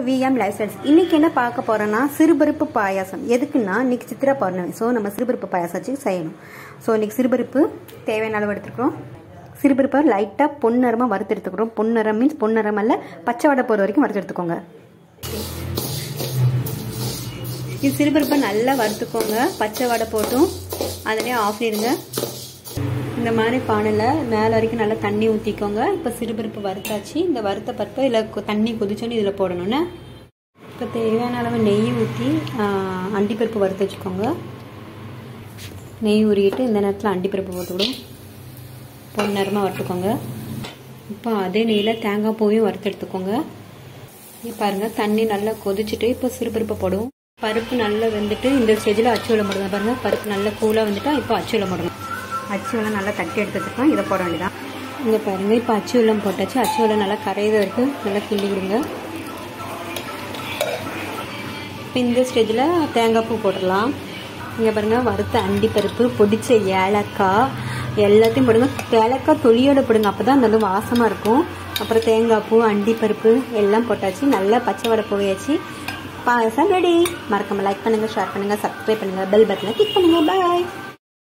VM life styles இன்னைக்கு என்ன பார்க்க போறோம்னா சிறுபருப்பு பாயாசம் எதுக்குன்னா இன்னைக்கு சித்திரா பௌர்ணமி ஸோ நம்ம சிறுபருப்பு பாயாசம் வச்சு செய்யணும் ஸோ இன்னைக்கு சிறுபருப்பு தேவையான அளவு எடுத்துக்கிறோம் சிறுபருப்பை லைட்டாக பொன்னிறமாக வறுத்து எடுத்துக்கிறோம் பொன்னிறம் மீன்ஸ் பொன்னிறம் அல்ல பச்சை வடை போகிற வரைக்கும் வறுத்து எடுத்துக்கோங்க இது சிறுபருப்பை நல்லா வறுத்துக்கோங்க பச்சை வடை போட்டும் அதிலே ஆஃப் பண்ணிடுங்க இந்த மாதிரி பானையில் மேலே வரைக்கும் நல்லா தண்ணி ஊற்றிக்கோங்க இப்போ சிறுபருப்பு வறுத்தாச்சு இந்த வறுத்த பருப்பை இதில் தண்ணி கொதிச்சோன்னு இதில் போடணும்னு இப்போ தேவையான அளவு நெய் ஊற்றி அண்டிப்பருப்பு வறுத்து வச்சுக்கோங்க நெய் உருகிட்டு இந்த நேரத்தில் அண்டிப்பருப்பு போட்டுவிடும் பொன்னரமாக வறுத்துக்கோங்க இப்போ அதே நெய்யில் தேங்காய் பூவையும் வறுத்து எடுத்துக்கோங்க இங்கே பாருங்கள் தண்ணி நல்லா கொதிச்சுட்டு இப்போ சிறுபருப்பை போடுவோம் பருப்பு நல்லா வெந்துட்டு இந்த ஸ்டேஜில் அச்சு விட முடியும் பாருங்கள் பருப்பு நல்லா கூலாக வந்துட்டா இப்போ அச்சு விட முடியும் அச்சு வெள்ளம் நல்லா தட்டி எடுத்து வச்சுருக்கோம் இதை போட வேண்டியதான் இங்கே பாருங்கள் இப்போ அச்சு வெள்ளம் போட்டாச்சு அச்சு வெள்ளம் நல்லா கரையிற வரைக்கும் நல்லா கிள்ளி விடுங்க இப்போ இந்த ஸ்டேஜில் தேங்காய் பூ போட்டுடலாம் இங்கே பாருங்கள் வறுத்த அண்டிப்பருப்பு பொடிச்ச ஏலக்காய் எல்லாத்தையும் போடுங்க ஏலக்காய் தொலியோட போடுங்க அப்போ தான் அந்த வந்து வாசமாக இருக்கும் அப்புறம் தேங்காய் பூ அண்டிப்பருப்பு எல்லாம் போட்டாச்சு நல்லா பச்சை வடை போயாச்சு பாயசம் ரெடி மறக்காம லைக் பண்ணுங்கள் ஷேர் பண்ணுங்கள் சப்ஸ்கிரைப் பண்ணுங்கள் பெல் பட்டனை கிளிக் பண்ணுங்கள் பாய்